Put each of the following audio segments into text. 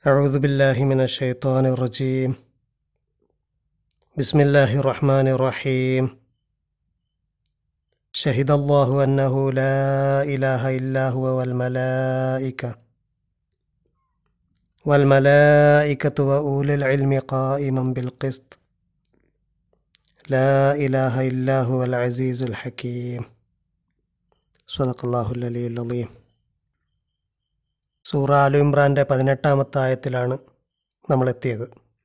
أعوذ بالله من الشيطان الرجيم بسم الله الرحمن الرحيم شهد الله أنه لا إله إلا هو والملائكة والملائكة وأولي العلم قائما بالقسط لا إله إلا هو العزيز الحكيم صدق الله العلي العظيم സൂറ ആലു ഇമ്രാൻ്റെ പതിനെട്ടാമത്തെ ആയത്തിലാണ് നമ്മൾ എത്തിയത്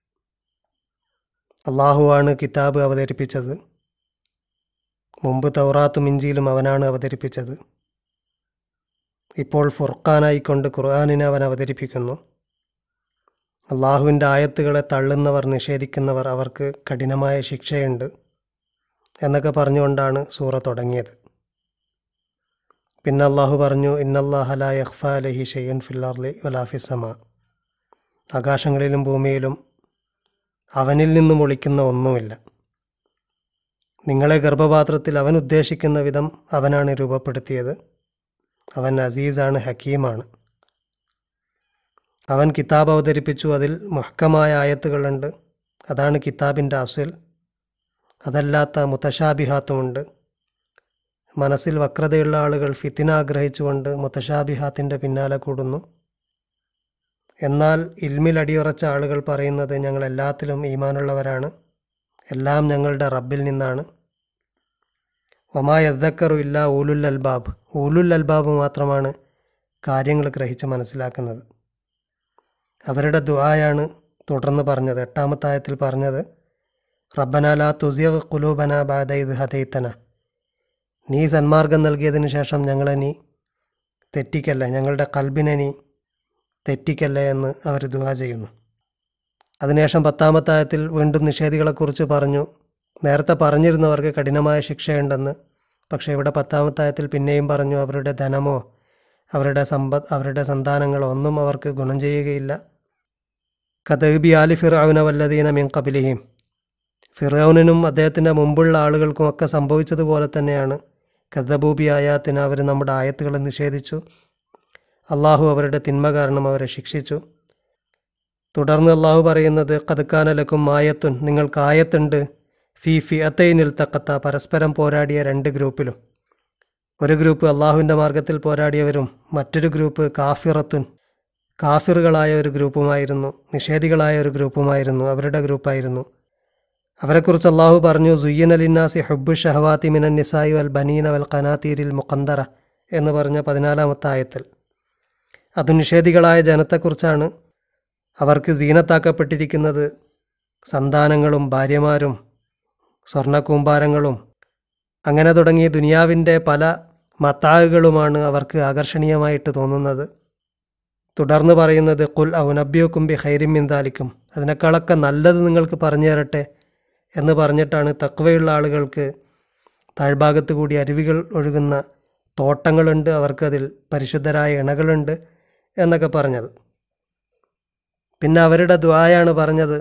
അള്ളാഹുവാണ് കിതാബ് അവതരിപ്പിച്ചത് മുമ്പ് തൗറാത്തും ഇഞ്ചിയിലും അവനാണ് അവതരിപ്പിച്ചത് ഇപ്പോൾ ഫുർഖാനായിക്കൊണ്ട് ഖുർആാനിനെ അവൻ അവതരിപ്പിക്കുന്നു അള്ളാഹുവിൻ്റെ ആയത്തുകളെ തള്ളുന്നവർ നിഷേധിക്കുന്നവർ അവർക്ക് കഠിനമായ ശിക്ഷയുണ്ട് എന്നൊക്കെ പറഞ്ഞുകൊണ്ടാണ് സൂറ തുടങ്ങിയത് പിന്നെ അള്ളാഹു പറഞ്ഞു ഇന്നല്ലാഹല യഖ്ഫ അലഹി ഷെയ്യൻ ഫില്ലാർലി വലാഫിസമ ആകാശങ്ങളിലും ഭൂമിയിലും അവനിൽ നിന്നും ഒളിക്കുന്ന ഒന്നുമില്ല നിങ്ങളെ ഗർഭപാത്രത്തിൽ അവൻ ഉദ്ദേശിക്കുന്ന വിധം അവനാണ് രൂപപ്പെടുത്തിയത് അവൻ അസീസാണ് ഹക്കീമാണ് അവൻ കിതാബ് അവതരിപ്പിച്ചു അതിൽ മുഹക്കമായ ആയത്തുകളുണ്ട് അതാണ് കിതാബിൻ്റെ അസുൽ അതല്ലാത്ത മുത്തശാബിഹാത്തുമുണ്ട് മനസ്സിൽ വക്രതയുള്ള ആളുകൾ ഫിത്തിന ആഗ്രഹിച്ചുകൊണ്ട് മുത്തശാബിഹാത്തിൻ്റെ പിന്നാലെ കൂടുന്നു എന്നാൽ ഇൽമിൽ അടിയുറച്ച ആളുകൾ പറയുന്നത് ഞങ്ങൾ എല്ലാത്തിലും ഈമാനുള്ളവരാണ് എല്ലാം ഞങ്ങളുടെ റബ്ബിൽ നിന്നാണ് ഒമാ യദ്ദക്കറു ഇല്ല ഊലുൽ അൽബാബ് ഊലുൽ അൽബാബ് മാത്രമാണ് കാര്യങ്ങൾ ഗ്രഹിച്ച് മനസ്സിലാക്കുന്നത് അവരുടെ ദുആയാണ് തുടർന്ന് പറഞ്ഞത് എട്ടാമത്തെ ആയത്തിൽ പറഞ്ഞത് റബ്ബന ലാ തുസിയഗ് കുലൂബന ബാദ ഇത് ഹദൈത്തന നീ സന്മാർഗം നൽകിയതിനു ശേഷം ഞങ്ങളെ നീ തെറ്റിക്കല്ലേ ഞങ്ങളുടെ കൽബിനെ നീ തെറ്റിക്കല്ലേ എന്ന് അവർ ദുആ ചെയ്യുന്നു അതിനുശേഷം പത്താമത്തെ ആയത്തിൽ വീണ്ടും നിഷേധികളെക്കുറിച്ച് പറഞ്ഞു നേരത്തെ പറഞ്ഞിരുന്നവർക്ക് കഠിനമായ ശിക്ഷയുണ്ടെന്ന് പക്ഷേ ഇവിടെ പത്താമത്തെ ആയത്തിൽ പിന്നെയും പറഞ്ഞു അവരുടെ ധനമോ അവരുടെ സമ്പത്ത് അവരുടെ സന്താനങ്ങളോ ഒന്നും അവർക്ക് ഗുണം ചെയ്യുകയില്ല കഥബി ആലി ഫിറൌന വല്ലദീന മിൻ കബിലിഹിം ഫിറൌനും അദ്ദേഹത്തിൻ്റെ മുമ്പുള്ള ആളുകൾക്കും ഒക്കെ സംഭവിച്ചതുപോലെ തന്നെയാണ് കഥബൂബി ആയാത്തിന് അവർ നമ്മുടെ ആയത്തുകളെ നിഷേധിച്ചു അള്ളാഹു അവരുടെ തിന്മ കാരണം അവരെ ശിക്ഷിച്ചു തുടർന്ന് അള്ളാഹു പറയുന്നത് കതുക്കാനലക്കും മായത്തുൻ നിങ്ങൾക്ക് ആയത്തുണ്ട് ഫി ഫി അത്തൈനിൽ തക്കത്ത പരസ്പരം പോരാടിയ രണ്ട് ഗ്രൂപ്പിലും ഒരു ഗ്രൂപ്പ് അള്ളാഹുവിൻ്റെ മാർഗത്തിൽ പോരാടിയവരും മറ്റൊരു ഗ്രൂപ്പ് കാഫിറത്തുൻ കാഫിറുകളായ ഒരു ഗ്രൂപ്പുമായിരുന്നു നിഷേധികളായ ഒരു ഗ്രൂപ്പുമായിരുന്നു അവരുടെ ഗ്രൂപ്പായിരുന്നു അവരെക്കുറിച്ച് അള്ളാഹു പറഞ്ഞു സുയ്യൻ അലിന്നാസി ഹുബു ഷഹവാത്തി മിനൻ നിസായി വൽ ബനീന വൽ ഖനാത്തീരിൽ മുഖന്തറ എന്ന് പറഞ്ഞ പതിനാലാമത്തെ ആയത്തിൽ അത് നിഷേധികളായ ജനത്തെക്കുറിച്ചാണ് അവർക്ക് സീനത്താക്കപ്പെട്ടിരിക്കുന്നത് സന്താനങ്ങളും ഭാര്യമാരും സ്വർണ്ണക്കൂമ്പാരങ്ങളും അങ്ങനെ തുടങ്ങി ദുനിയാവിൻ്റെ പല മത്താകുകളുമാണ് അവർക്ക് ആകർഷണീയമായിട്ട് തോന്നുന്നത് തുടർന്ന് പറയുന്നത് കുൽ ഔനബ്യോക്കും ബി ഹൈരിം മിന്താലിക്കും അതിനേക്കാളൊക്കെ നല്ലത് നിങ്ങൾക്ക് പറഞ്ഞു തരട്ടെ എന്ന് പറഞ്ഞിട്ടാണ് തക്വയുള്ള ആളുകൾക്ക് താഴ്ഭാഗത്ത് കൂടി അരുവികൾ ഒഴുകുന്ന തോട്ടങ്ങളുണ്ട് അവർക്കതിൽ പരിശുദ്ധരായ ഇണകളുണ്ട് എന്നൊക്കെ പറഞ്ഞത് പിന്നെ അവരുടെ ദ്വായാണ് പറഞ്ഞത്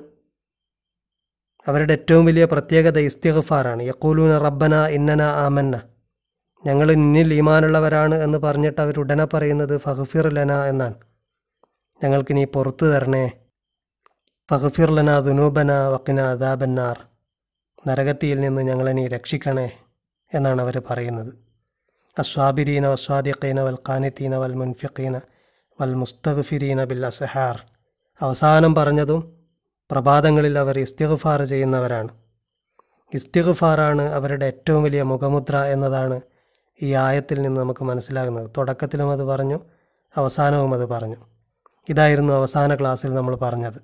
അവരുടെ ഏറ്റവും വലിയ പ്രത്യേകത ഇസ്തിഗ്ഫാറാണ് യക്കൂലൂന റബ്ബന ഇന്നന ആമന്ന ഞങ്ങൾ ഇന്നിൽ ഈമാനുള്ളവരാണ് എന്ന് പറഞ്ഞിട്ട് അവരുടനെ പറയുന്നത് ഫഹഫിർ ലന എന്നാണ് ഞങ്ങൾക്ക് നീ പുറത്തു തരണേ ഫഹഫിർ ലന ദുനൂബന വക്കിന അദാബന്നാർ നരകത്തിയിൽ നിന്ന് ഞങ്ങളെ നീ രക്ഷിക്കണേ എന്നാണ് അവർ പറയുന്നത് അസ്വാബിരീന വസ്വാദിഖീന വൽ ഖാനിത്തീന വൽ മുൻഫിഖീന വൽ മുസ്തഗ്ഫിരീന ബിൽ അസഹാർ അവസാനം പറഞ്ഞതും പ്രഭാതങ്ങളിൽ അവർ ഇസ്തിഗ്ഫാർ ചെയ്യുന്നവരാണ് ഇസ്തിഗ്ഫാറാണ് അവരുടെ ഏറ്റവും വലിയ മുഖമുദ്ര എന്നതാണ് ഈ ആയത്തിൽ നിന്ന് നമുക്ക് മനസ്സിലാകുന്നത് തുടക്കത്തിലും അത് പറഞ്ഞു അവസാനവും അത് പറഞ്ഞു ഇതായിരുന്നു അവസാന ക്ലാസ്സിൽ നമ്മൾ പറഞ്ഞത്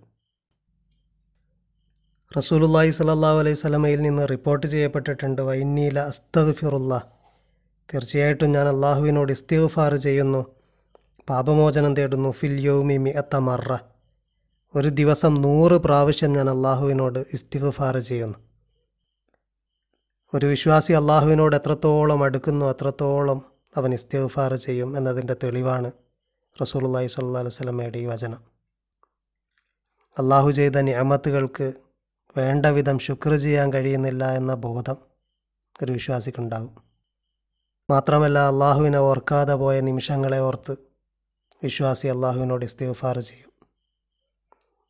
റസൂലുല്ലാഹി സല്ലാഹു അലൈഹി സ്വലമയിൽ നിന്ന് റിപ്പോർട്ട് ചെയ്യപ്പെട്ടിട്ടുണ്ട് വൈന്നീല അസ്തഗ്ഫിറുല്ല തീർച്ചയായിട്ടും ഞാൻ അള്ളാഹുവിനോട് ഇസ്തിഗ്ഫാർ ചെയ്യുന്നു പാപമോചനം തേടുന്നു ഫിൽ യൗമി മിഅത്ത മറ ഒരു ദിവസം നൂറ് പ്രാവശ്യം ഞാൻ അള്ളാഹുവിനോട് ഇസ്തിഗ്ഫാർ ചെയ്യുന്നു ഒരു വിശ്വാസി അള്ളാഹുവിനോട് എത്രത്തോളം അടുക്കുന്നു അത്രത്തോളം അവൻ ഇസ്തിഗ്ഫാർ ചെയ്യും എന്നതിൻ്റെ തെളിവാണ് റസൂലുല്ലാഹി സ്വല്ലാ അലൈഹി സ്വലമയുടെ ഈ വചനം അള്ളാഹു ചെയ്ത നിയമത്തുകൾക്ക് വേണ്ട വിധം ശുക്ർ ചെയ്യാൻ കഴിയുന്നില്ല എന്ന ബോധം ഒരു വിശ്വാസിക്കുണ്ടാകും മാത്രമല്ല അള്ളാഹുവിനെ ഓർക്കാതെ പോയ നിമിഷങ്ങളെ ഓർത്ത് വിശ്വാസി അള്ളാഹുവിനോട് ഇസ്തിഗ്ഫാർ ചെയ്യും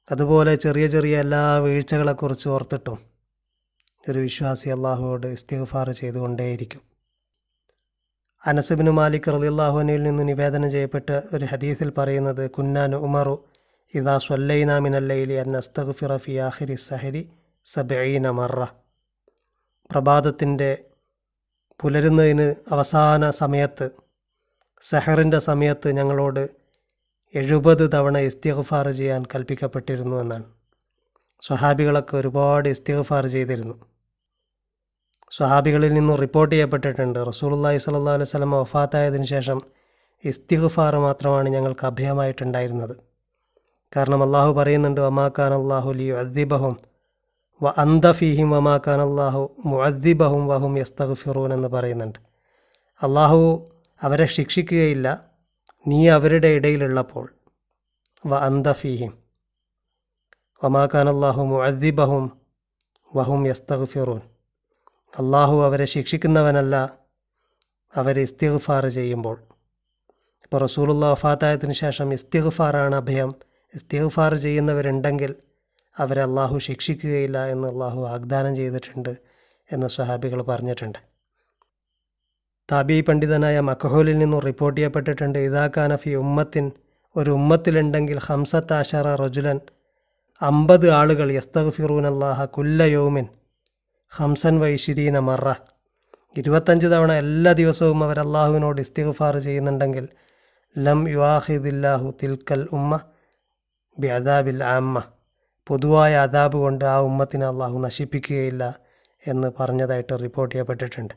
അതുപോലെ ചെറിയ ചെറിയ എല്ലാ വീഴ്ചകളെക്കുറിച്ച് ഓർത്തിട്ടും ഒരു വിശ്വാസി അള്ളാഹുവോട് ഇസ്തിഗ്ഫാർ ചെയ്തുകൊണ്ടേയിരിക്കും അനസബിന് മാലിക് റലിള്ളാഹുനിൽ നിന്ന് നിവേദനം ചെയ്യപ്പെട്ട ഒരു ഹദീസിൽ പറയുന്നത് കുന്നാൻ ഉമറു ഇദാ സ്വല്ലൈന മിനല്ലൈലി അൻ അസ്തഗ്ഫിറ ഫി ആഖിരി സഹരി സബഈന മറ പ്രഭാതത്തിൻ്റെ പുലരുന്നതിന് അവസാന സമയത്ത് സഹറിൻ്റെ സമയത്ത് ഞങ്ങളോട് എഴുപത് തവണ ഇസ്തിഗ്ഫാർ ചെയ്യാൻ കൽപ്പിക്കപ്പെട്ടിരുന്നു എന്നാണ് സ്വഹാബികളൊക്കെ ഒരുപാട് ഇസ്തിഗ്ഫാർ ചെയ്തിരുന്നു സ്വഹാബികളിൽ നിന്നും റിപ്പോർട്ട് ചെയ്യപ്പെട്ടിട്ടുണ്ട് റസൂലുള്ളാഹി സ്വല്ലല്ലാഹു അലൈഹി വസല്ലം വഫാത്തായതിനു ശേഷം ഇസ്തിഗ്ഫാർ മാത്രമാണ് ഞങ്ങൾക്ക് അഭയമായിട്ടുണ്ടായിരുന്നത് കാരണം അള്ളാഹു പറയുന്നുണ്ട് വമാക്കാൻ അള്ളാഹു ലി അദ്ദിബഹും വ അന്തഫീഹിം വമാക്കാൻ അള്ളാഹു മുഅദ്ദിബഹും വഹും യസ്തഗ്ഫിറൂൻ എന്ന് പറയുന്നുണ്ട് അള്ളാഹു അവരെ ശിക്ഷിക്കുകയില്ല നീ അവരുടെ ഇടയിലുള്ളപ്പോൾ വ അന്തഫീഹിം വമാക്കാൻ അള്ളാഹു മുഅദ്ദിബഹും വഹും യസ്തഗ്ഫിറൂൻ അള്ളാഹു അവരെ ശിക്ഷിക്കുന്നവനല്ല അവരെ ഇസ്തിഗ്ഫാർ ചെയ്യുമ്പോൾ ഇപ്പോൾ റസൂലുള്ള വഫാത്തായതിനു ശേഷം ഇസ്തിഗ്ഫാറാണ് അഭയം ഇസ്തിഗ്ഫാർ ചെയ്യുന്നവരുണ്ടെങ്കിൽ അവരെ അള്ളാഹു ശിക്ഷിക്കുകയില്ല എന്ന് അള്ളാഹു വാഗ്ദാനം ചെയ്തിട്ടുണ്ട് എന്ന് സ്വഹാബികൾ പറഞ്ഞിട്ടുണ്ട് താബി പണ്ഡിതനായ മക്കഹോലിൽ നിന്നും റിപ്പോർട്ട് ചെയ്യപ്പെട്ടിട്ടുണ്ട് ഇതാക്കാന ഫി ഉമ്മത്തിൻ ഒരു ഉമ്മത്തിലുണ്ടെങ്കിൽ ഹംസത്ത് ആഷറ റജുലൻ അമ്പത് ആളുകൾ യസ്തഗ്ഫിറൂൻ അള്ളാഹ കുല്ല യോമിൻ ഹംസൻ വൈശിരീന മറ ഇരുപത്തഞ്ച് തവണ എല്ലാ ദിവസവും അവർ അള്ളാഹുവിനോട് ഇസ്തിഗ്ഫാർ ചെയ്യുന്നുണ്ടെങ്കിൽ ലം യുവാഹിദില്ലാഹു തിൽക്കൽ ഉമ്മ ബി അദാബിൽ ആമ്മ പൊതുവായ അദാബ് കൊണ്ട് ആ ഉമ്മത്തിനെ അള്ളാഹു നശിപ്പിക്കുകയില്ല എന്ന് പറഞ്ഞതായിട്ട് റിപ്പോർട്ട് ചെയ്യപ്പെട്ടിട്ടുണ്ട്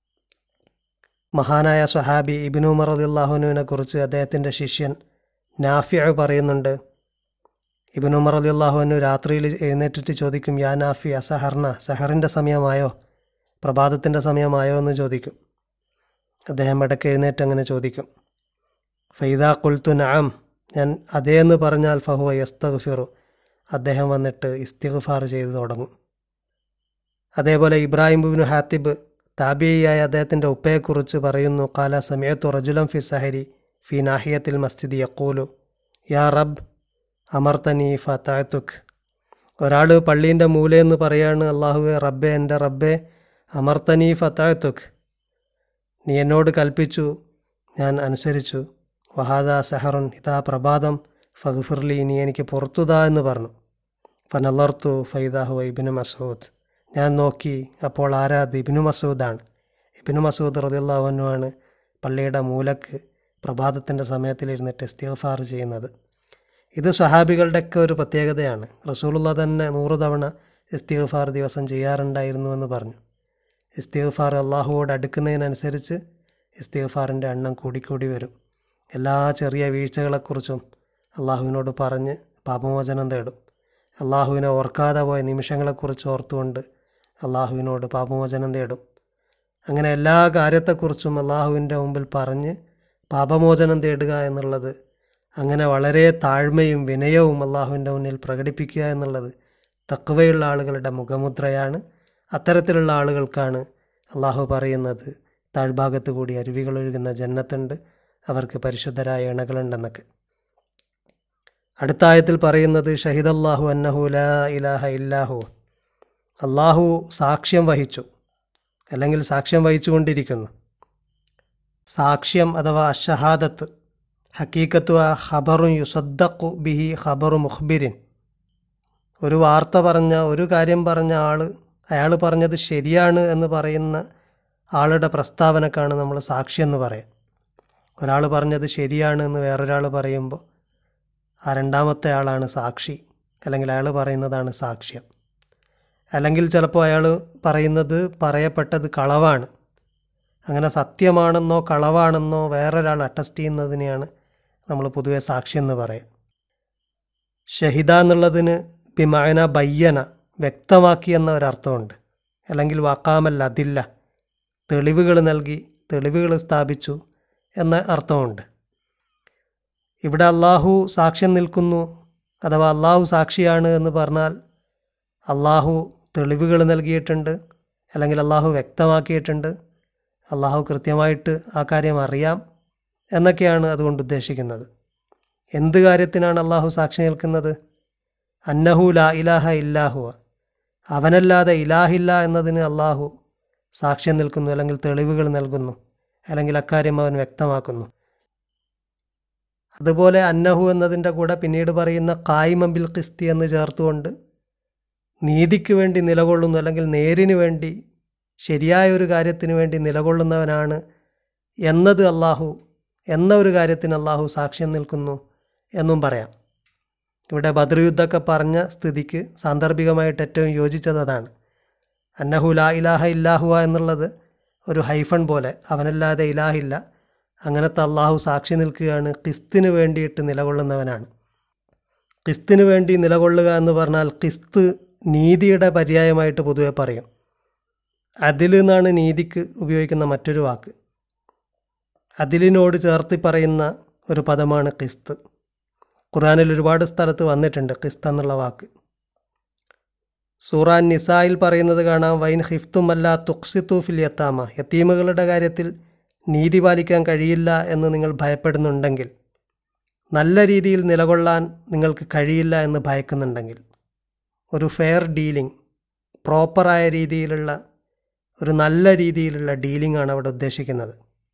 മഹാനായ സ്വഹാബി ഇബിനു ഉമർ അലിള്ളാഹുനുവിനെ കുറിച്ച് അദ്ദേഹത്തിൻ്റെ ശിഷ്യൻ നാഫിയ പറയുന്നുണ്ട് ഇബിൻ ഉമർ അലി അള്ളാഹുവിനു രാത്രിയിൽ എഴുന്നേറ്റിട്ട് ചോദിക്കും യാ നാഫി അസഹർണ സഹറിൻ്റെ സമയമായോ പ്രഭാതത്തിൻ്റെ സമയമായോ എന്ന് ചോദിക്കും അദ്ദേഹം ഇടയ്ക്ക് എഴുന്നേറ്റ് അങ്ങനെ ചോദിക്കും ഫൈദ കുൽത്തു നഅം ഞാൻ അതേ എന്ന് പറഞ്ഞാൽ ഫഹുവ യസ്തഗ്ഫിറു അദ്ദേഹം വന്നിട്ട് ഇസ്തിഗ്ഫാർ ചെയ്തു തുടങ്ങും അതേപോലെ ഇബ്രാഹിം ബിൻ ഹാത്തിബ് താബിയായ അദ്ദേഹത്തിൻ്റെ ഉപ്പയെക്കുറിച്ച് പറയുന്നു കാല സമയത്തു റജുലം ഫി സഹരി ഫി നാഹിയത്തിൽ മസ്ജിദ് യക്കൂലു യാ റബ്ബ് അമർത്തനി ഫത്താത്തുഖ് ഒരാൾ പള്ളീൻ്റെ മൂലയെന്ന് പറയാണ് അള്ളാഹുവെ റബ്ബെ എൻ്റെ റബ്ബെ അമർത്തനി ഫത്താത്തുഖ് നീ എന്നോട് കൽപ്പിച്ചു ഞാൻ അനുസരിച്ചു വഹാദ സഹറുൻ ഇതാ പ്രഭാതം ഫഗ്ഫിർലി നീ എനിക്ക് പുറത്തുതാ എന്ന് പറഞ്ഞു ഫനലർത്തു ഫൈദാഹു ഇബിനു മസൂദ് ഞാൻ നോക്കി അപ്പോൾ ആരാ അത് ഇബിനു മസൂദാണ് ഇബിനു മസൂദ് റദിയുള്ളവനുമാണ് പള്ളിയുടെ മൂലക്ക് പ്രഭാതത്തിൻ്റെ സമയത്തിലിരുന്നിട്ട് ഇസ്തിഗ്ഫാർ ചെയ്യുന്നത് ഇത് സ്വഹാബികളുടെയൊക്കെ ഒരു പ്രത്യേകതയാണ് റസൂലുള്ള തന്നെ നൂറ് തവണ ഇസ്തിഗ്ഫാർ ദിവസം ചെയ്യാറുണ്ടായിരുന്നു എന്ന് പറഞ്ഞു ഇസ്തിഗ്ഫാർ അള്ളാഹുവോട് അടുക്കുന്നതിനനുസരിച്ച് ഇസ്തിഗ്ഫാറിൻ്റെ എണ്ണം കൂടിക്കൂടി വരും എല്ലാ ചെറിയ വീഴ്ചകളെക്കുറിച്ചും അള്ളാഹുവിനോട് പറഞ്ഞ് പാപമോചനം തേടും അള്ളാഹുവിനെ ഓർക്കാതെ പോയ നിമിഷങ്ങളെക്കുറിച്ച് ഓർത്തുകൊണ്ട് അള്ളാഹുവിനോട് പാപമോചനം തേടും അങ്ങനെ എല്ലാ കാര്യത്തെക്കുറിച്ചും അള്ളാഹുവിൻ്റെ മുമ്പിൽ പറഞ്ഞ് പാപമോചനം തേടുക എന്നുള്ളത് അങ്ങനെ വളരെ താഴ്മയും വിനയവും അള്ളാഹുവിൻ്റെ മുന്നിൽ പ്രകടിപ്പിക്കുക എന്നുള്ളത് തക്കവയുള്ള ആളുകളുടെ മുഖമുദ്രയാണ് അത്തരത്തിലുള്ള ആളുകൾക്കാണ് അള്ളാഹു പറയുന്നത് താഴ്ഭാഗത്ത് കൂടി അരുവികൾ ഒഴുകുന്ന ജന്നത്തുണ്ട് അവർക്ക് പരിശുദ്ധരായ ഇണകളുണ്ടെന്നൊക്കെ അടുത്ത ആയത്തിൽ പറയുന്നത് ഷഹിദ് അള്ളാഹു അന്നഹു ലാ ഇലാഹ ഇല്ലാഹു അള്ളാഹു സാക്ഷ്യം വഹിച്ചു അല്ലെങ്കിൽ സാക്ഷ്യം വഹിച്ചുകൊണ്ടിരിക്കുന്നു സാക്ഷ്യം അഥവാ ഷഹാദത്ത് ഹക്കീക്കത്തു ആ ഖബറും യുസദ്ദഖു ബിഹി ഖബറു മുഖ്ബിരിൻ ഒരു വാർത്ത പറഞ്ഞ ഒരു കാര്യം പറഞ്ഞ ആൾ അയാൾ പറഞ്ഞത് ശരിയാണ് എന്ന് പറയുന്ന ആളുടെ പ്രസ്താവനക്കാണ് നമ്മൾ സാക്ഷി എന്ന് പറയാം ഒരാൾ പറഞ്ഞത് ശരിയാണ് എന്ന് വേറൊരാൾ പറയുമ്പോൾ ആ രണ്ടാമത്തെ ആളാണ് സാക്ഷി അല്ലെങ്കിൽ അയാൾ പറയുന്നതാണ് സാക്ഷ്യം അല്ലെങ്കിൽ ചിലപ്പോൾ അയാൾ പറയുന്നത് പറയപ്പെട്ടത് കളവാണ് അങ്ങനെ സത്യമാണെന്നോ കളവാണെന്നോ വേറൊരാൾ അറ്റസ്റ്റ് ചെയ്യുന്നതിനെയാണ് നമ്മൾ പൊതുവെ സാക്ഷി എന്ന് പറയാം ഷഹിദ എന്നുള്ളതിന് ബിമായന ബയ്യന വ്യക്തമാക്കി എന്ന ഒരർത്ഥമുണ്ട് അല്ലെങ്കിൽ വാക്കാമല്ല അതില്ല തെളിവുകൾ നൽകി തെളിവുകൾ സ്ഥാപിച്ചു എന്ന അർത്ഥമുണ്ട് ഇവിടെ അള്ളാഹു സാക്ഷ്യം നിൽക്കുന്നു അഥവാ അള്ളാഹു സാക്ഷിയാണ് എന്ന് പറഞ്ഞാൽ അള്ളാഹു തെളിവുകൾ നൽകിയിട്ടുണ്ട് അല്ലെങ്കിൽ അള്ളാഹു വ്യക്തമാക്കിയിട്ടുണ്ട് അള്ളാഹു കൃത്യമായിട്ട് ആ കാര്യം അറിയാം എന്നൊക്കെയാണ് അതുകൊണ്ട് ഉദ്ദേശിക്കുന്നത് എന്ത് കാര്യത്തിനാണ് അള്ളാഹു സാക്ഷി നിൽക്കുന്നത് അന്നഹു ലാ ഇലാഹ ഇല്ലാഹുവ അവനല്ലാതെ ഇലാഹില്ല എന്നതിന് അള്ളാഹു സാക്ഷ്യം നിൽക്കുന്നു അല്ലെങ്കിൽ തെളിവുകൾ നൽകുന്നു അല്ലെങ്കിൽ അക്കാര്യം അവൻ വ്യക്തമാക്കുന്നു അതുപോലെ അന്നഹു എന്നതിൻ്റെ കൂടെ പിന്നീട് പറയുന്ന കായ്മബിൽ ക്രിസ്തി എന്ന് ചേർത്തുകൊണ്ട് നീതിക്ക് വേണ്ടി നിലകൊള്ളുന്നു അല്ലെങ്കിൽ നേരിന് വേണ്ടി ശരിയായ ഒരു കാര്യത്തിന് വേണ്ടി നിലകൊള്ളുന്നവനാണ് എന്നത് അള്ളാഹു എന്ന ഒരു കാര്യത്തിന് അള്ളാഹു സാക്ഷ്യം നിൽക്കുന്നു എന്നും പറയാം ഇവിടെ ബദർ യുദ്ധമൊക്കെ പറഞ്ഞ സ്ഥിതിക്ക് സാന്ദർഭികമായിട്ട് ഏറ്റവും യോജിച്ചത് അതാണ് അന്നഹു ലാ ഇലാഹ ഇല്ലാഹുവ എന്നുള്ളത് ഒരു ഹൈഫൺ പോലെ അവനല്ലാതെ ഇലാഹില്ല അങ്ങനത്തെ അള്ളാഹു സാക്ഷി നിൽക്കുകയാണ് ക്രിസ്തിന് വേണ്ടിയിട്ട് നിലകൊള്ളുന്നവനാണ് ക്രിസ്തിന് വേണ്ടി നിലകൊള്ളുക എന്ന് പറഞ്ഞാൽ ക്രിസ്ത് നീതിയുടെ പര്യായമായിട്ട് പൊതുവെ പറയും അതിൽ നിന്നാണ് നീതിക്ക് ഉപയോഗിക്കുന്ന മറ്റൊരു വാക്ക് അതിലിനോട് ചേർത്ത് പറയുന്ന ഒരു പദമാണ് ക്രിസ്ത് ഖുറാനിൽ ഒരുപാട് സ്ഥലത്ത് വന്നിട്ടുണ്ട് ക്രിസ്ത് എന്നുള്ള വാക്ക് സൂറാൻ നിസായിൽ പറയുന്നത് കാണാം വൈൻ ഹിഫ്തുമല്ല തുക്സിത്തു ഫിൽ യത്താമ യത്തീമുകളുടെ കാര്യത്തിൽ നീതി പാലിക്കാൻ കഴിയില്ല എന്ന് നിങ്ങൾ ഭയപ്പെടുന്നുണ്ടെങ്കിൽ നല്ല രീതിയിൽ നിലകൊള്ളാൻ നിങ്ങൾക്ക് കഴിയില്ല എന്ന് ഭയക്കുന്നുണ്ടെങ്കിൽ ഒരു ഫെയർ ഡീലിംഗ് പ്രോപ്പറായ രീതിയിലുള്ള ഒരു നല്ല രീതിയിലുള്ള ഡീലിംഗ് ആണ് അവിടെ ഉദ്ദേശിക്കുന്നത്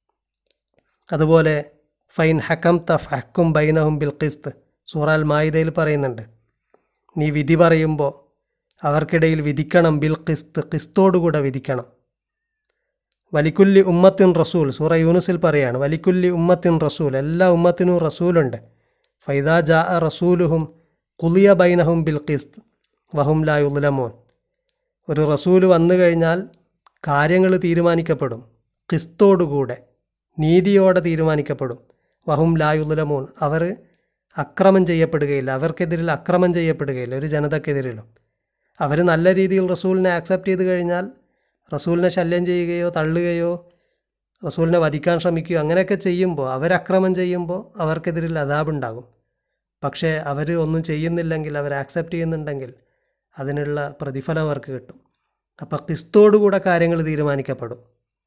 അതുപോലെ ഫൈൻ ഹക്കം തഫ് ഹക്കും ബൈനഹും ബിൽ ഖിസ്ത് സൂറാൽ മായിദയിൽ പറയുന്നുണ്ട് നീ വിധി പറയുമ്പോൾ അവർക്കിടയിൽ വിധിക്കണം ബിൽ ഖിസ്ത് ഖിസ്തോടുകൂടെ വിധിക്കണം വലിക്കുല്ലി ഉമ്മത്തിൻ റസൂൽ സൂറ യൂനുസിൽ പറയാണ് വലിക്കുല്ലി ഉമ്മത്തിൻ റസൂൽ എല്ലാ ഉമ്മത്തിനും റസൂലുണ്ട് ഫൈദാ ജാ റസൂലുഹും കുലിയ ബൈനഹും ബിൽ ഖിസ്ത് വഹും ലാ യുലമോൻ ഒരു റസൂൽ വന്നു കഴിഞ്ഞാൽ കാര്യങ്ങൾ തീരുമാനിക്കപ്പെടും ക്രിസ്തോടുകൂടെ നീതിയോടെ തീരുമാനിക്കപ്പെടും വഹും ലായുലമോൻ അവർ അക്രമം ചെയ്യപ്പെടുകയില്ല അവർക്കെതിരിൽ അക്രമം ചെയ്യപ്പെടുകയില്ല ഒരു ജനതക്കെതിരിലും അവർ നല്ല രീതിയിൽ റസൂലിനെ ആക്സെപ്റ്റ് ചെയ്ത് കഴിഞ്ഞാൽ റസൂലിനെ ശല്യം ചെയ്യുകയോ തള്ളുകയോ റസൂലിനെ വധിക്കാൻ ശ്രമിക്കുകയോ അങ്ങനെയൊക്കെ ചെയ്യുമ്പോൾ അവരക്രമം ചെയ്യുമ്പോൾ അവർക്കെതിരിൽ അതാപുണ്ടാകും പക്ഷേ അവർ ഒന്നും ചെയ്യുന്നില്ലെങ്കിൽ അവർ ആക്സെപ്റ്റ് ചെയ്യുന്നുണ്ടെങ്കിൽ അതിനുള്ള പ്രതിഫലം അവർക്ക് കിട്ടും അപ്പോൾ ക്രിസ്തോടുകൂടെ കാര്യങ്ങൾ തീരുമാനിക്കപ്പെടും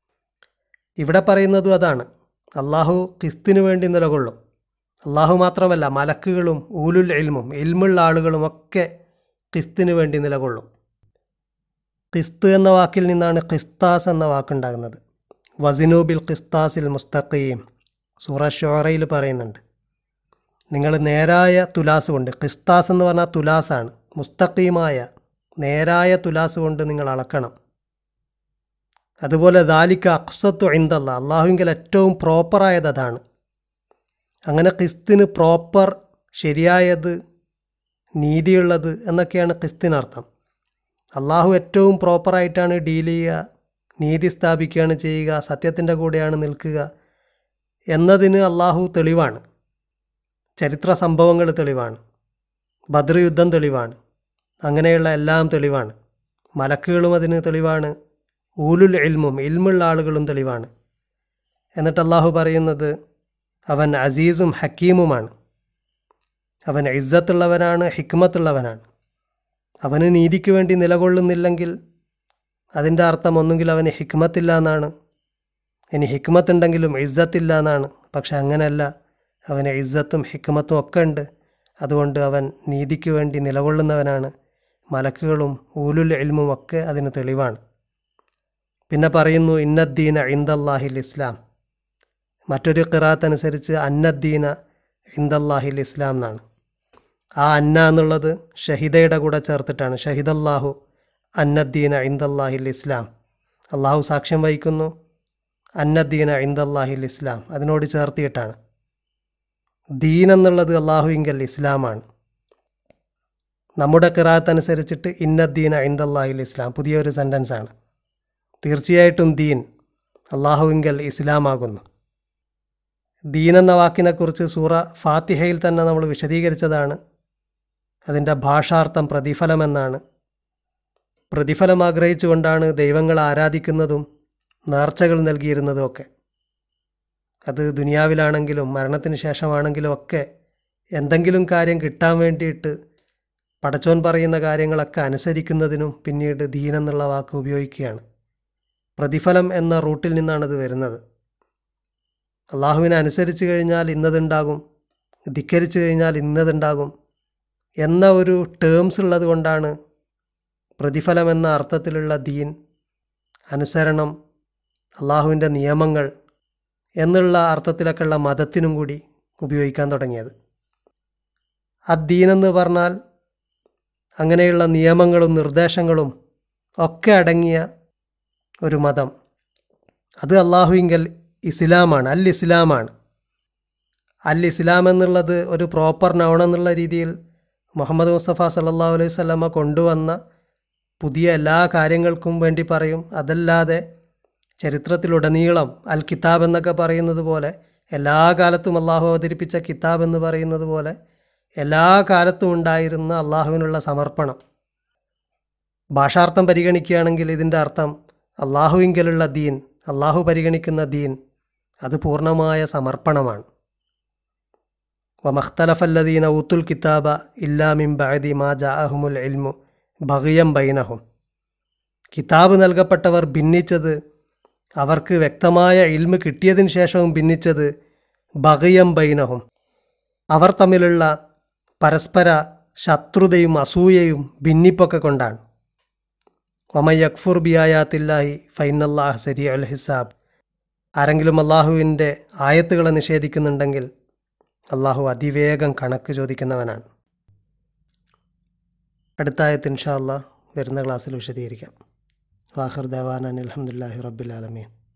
ഇവിടെ പറയുന്നതും അതാണ് അള്ളാഹു ക്രിസ്തിനു വേണ്ടി നിലകൊള്ളും അള്ളാഹു മാത്രമല്ല മലക്കുകളും ഊലുൽ എൽമും എൽമുള്ള ആളുകളും ഒക്കെ ക്രിസ്തിനു വേണ്ടി നിലകൊള്ളും ക്രിസ്ത് എന്ന വാക്കിൽ നിന്നാണ് ക്രിസ്താസ് എന്ന വാക്കുണ്ടാകുന്നത് വസിനൂബിൽ ക്രിസ്താസിൽ മുസ്തഖീം സൂറ ഷോറയിൽ പറയുന്നുണ്ട് നിങ്ങൾ നേരായ തുലാസ് കൊണ്ട് ക്രിസ്താസ് എന്ന് പറഞ്ഞാൽ തുലാസാണ് മുസ്തഖീമായ നേരായ തുലാസ് കൊണ്ട് നിങ്ങൾ അളക്കണം അതുപോലെ ദാലിക്ക അക്സത്തു ഇന്ദല്ല അള്ളാഹുവിങ്കിൽ ഏറ്റവും പ്രോപ്പറായത് അതാണ് അങ്ങനെ ക്രിസ്തിന് പ്രോപ്പർ ശരിയായത് നീതിയുള്ളത് എന്നൊക്കെയാണ് ക്രിസ്തിനർത്ഥം അള്ളാഹു ഏറ്റവും പ്രോപ്പറായിട്ടാണ് ഡീൽ ചെയ്യുക നീതി സ്ഥാപിക്കുകയാണ് ചെയ്യുക സത്യത്തിൻ്റെ കൂടെയാണ് നിൽക്കുക എന്നതിന് അള്ളാഹു തെളിവാണ് ചരിത്ര സംഭവങ്ങൾ തെളിവാണ് ബദ്ർ യുദ്ധം തെളിവാണ് അങ്ങനെയുള്ള എല്ലാം തെളിവാണ് മലക്കുകളും അതിന് തെളിവാണ് ഊലുൽ ഇൽമും ഇൽമുള്ള ആളുകളും തെളിവാണ് എന്നിട്ട് അള്ളാഹു പറയുന്നത് അവൻ അസീസും ഹക്കീമുമാണ് അവൻ ഇസ്സത്തുള്ളവനാണ് ഹിക്മത്തുള്ളവനാണ് അവന് നീതിക്ക് വേണ്ടി നിലകൊള്ളുന്നില്ലെങ്കിൽ അതിൻ്റെ അർത്ഥം ഒന്നുകിൽ അവന് ഹിക്മത്തില്ല എന്നാണ് ഇനി ഹിക്മത്തുണ്ടെങ്കിലും ഇസ്സത്തില്ല എന്നാണ് പക്ഷെ അങ്ങനെയല്ല അവന് ഇസ്സത്തും ഹിക്മത്തും ഒക്കെ ഉണ്ട് അതുകൊണ്ട് അവൻ നീതിക്ക് വേണ്ടി നിലകൊള്ളുന്നവനാണ് മലക്കുകളും ഊലുൽ ഇൽമും ഒക്കെ അതിന് തെളിവാണ് പിന്നെ പറയുന്നു ഇന്നദ്ദീന ഇന്ദല്ലാഹിൽ ഇസ്ലാം മറ്റൊരു ഖിറാത്ത് അനുസരിച്ച് അന്നദ്ദീന ഇന്ദല്ലാഹിൽ ഇസ്ലാം എന്നാണ് ആ അന്ന എന്നുള്ളത് ഷഹിദയുടെ കൂടെ ചേർത്തിട്ടാണ് ഷഹിദല്ലാഹു അന്നദ്ദീന ഇന്ദല്ലാഹിൽ ഇസ്ലാം അള്ളാഹു സാക്ഷ്യം വഹിക്കുന്നു അന്നദ്ദീന ഇന്ദല്ലാഹിൽ ഇസ്ലാം അതിനോട് ചേർത്തിയിട്ടാണ് ദീൻ എന്നുള്ളത് അള്ളാഹുവിങ്കൽ ഇസ്ലാമാണ് നമ്മുടെ ഖിറാത്ത് അനുസരിച്ചിട്ട് ഇന്നദ്ദീന ഇന്ദല്ലാഹിൽ ഇസ്ലാം പുതിയൊരു സെൻറ്റൻസാണ് തീർച്ചയായിട്ടും ദീൻ അള്ളാഹുവിങ്കൽ ഇസ്ലാമാകുന്നു ദീൻ എന്ന വാക്കിനെക്കുറിച്ച് സൂറ ഫാത്തിഹയിൽ തന്നെ നമ്മൾ വിശദീകരിച്ചതാണ് അതിൻ്റെ ഭാഷാർത്ഥം പ്രതിഫലമെന്നാണ് പ്രതിഫലം ആഗ്രഹിച്ചുകൊണ്ടാണ് ദൈവങ്ങൾ ആരാധിക്കുന്നതും നേർച്ചകൾ നൽകിയിരുന്നതും ഒക്കെ അത് ദുനിയാവിലാണെങ്കിലും മരണത്തിന് ശേഷമാണെങ്കിലും ഒക്കെ എന്തെങ്കിലും കാര്യം കിട്ടാൻ വേണ്ടിയിട്ട് പടച്ചോൻ പറയുന്ന കാര്യങ്ങളൊക്കെ അനുസരിക്കുന്നതിനും പിന്നീട് ദീൻ എന്നുള്ള വാക്ക് ഉപയോഗിക്കുകയാണ് പ്രതിഫലം എന്ന റൂട്ടിൽ നിന്നാണത് വരുന്നത് അള്ളാഹുവിനെ അനുസരിച്ച് കഴിഞ്ഞാൽ ഇന്നതുണ്ടാകും ധിക്കരിച്ചു കഴിഞ്ഞാൽ ഇന്നതുണ്ടാകും എന്ന ഒരു ടേംസ് ഉള്ളത് കൊണ്ടാണ് പ്രതിഫലം എന്ന അർത്ഥത്തിലുള്ള ദീൻ അനുസരണം അള്ളാഹുവിൻ്റെ നിയമങ്ങൾ എന്നുള്ള അർത്ഥത്തിലൊക്കെയുള്ള മതത്തിനും കൂടി ഉപയോഗിക്കാൻ തുടങ്ങിയത് അദ്ദീൻ എന്ന് പറഞ്ഞാൽ അങ്ങനെയുള്ള നിയമങ്ങളും നിർദ്ദേശങ്ങളും ഒക്കെ അടങ്ങിയ ഒരു മതം അത് അള്ളാഹുവിങ്കൽ ഇസ്ലാമാണ് അൽ ഇസ്ലാമാണ് അൽ ഇസ്ലാം എന്നുള്ളത് ഒരു പ്രോപ്പർ നൗൺ എന്നുള്ള രീതിയിൽ മുഹമ്മദ് മുസ്തഫ സല്ലല്ലാഹു അലൈഹി വസല്ലമ കൊണ്ടുവന്ന പുതിയ എല്ലാ കാര്യങ്ങൾക്കും വേണ്ടി പറയും അതല്ലാതെ ചരിത്രത്തിലുടനീളം അൽ കിതാബ് എന്നൊക്കെ പറയുന്നത് പോലെ എല്ലാ കാലത്തും അള്ളാഹു അവതരിപ്പിച്ച കിതാബ് എന്ന് പറയുന്നത് പോലെ എല്ലാ കാലത്തും ഉണ്ടായിരുന്ന അള്ളാഹുവിനുള്ള സമർപ്പണം ഭാഷാർത്ഥം പരിഗണിക്കുകയാണെങ്കിൽ ഇതിൻ്റെ അർത്ഥം അള്ളാഹുവിങ്കലുള്ള ദീൻ അള്ളാഹു പരിഗണിക്കുന്ന ദീൻ അത് പൂർണ്ണമായ സമർപ്പണമാണ് വമഖ്തലഫല്ലദീന ഊത്തുൽ കിതാബ ഇല്ലാമിൻ ബഅദി മാ ജാഅഹുമുൽ ഇൽമു ബഗിയം ബൈനഹും കിതാബ് നൽകപ്പെട്ടവർ ഭിന്നിച്ചത് അവർക്ക് വ്യക്തമായ ഇൽമ് കിട്ടിയതിന് ശേഷവും ഭിന്നിച്ചത് ബഗിയം ബൈനഹും അവർ തമ്മിലുള്ള പരസ്പര ശത്രുതയും അസൂയയും ഭിന്നിപ്പൊക്കെ കൊണ്ടാണ് ഒമയക്ഫുർ ബിയായാത്തില്ലാഹി ഫൈനല്ലാഹ് സരി അൽ ഹിസാബ് ആരെങ്കിലും അള്ളാഹുവിൻ്റെ ആയത്തുകളെ നിഷേധിക്കുന്നുണ്ടെങ്കിൽ അള്ളാഹു അതിവേഗം കണക്ക് ചോദിക്കുന്നവനാണ് അടുത്ത ആയത്ത് ഇൻഷാ അള്ളാഹ് വരുന്ന ക്ലാസ്സിൽ വിശദീകരിക്കാം വാഹിർ ദേവാൻ അലഹമുല്ലാഹി റബ്ബിൽ ആലമീൻ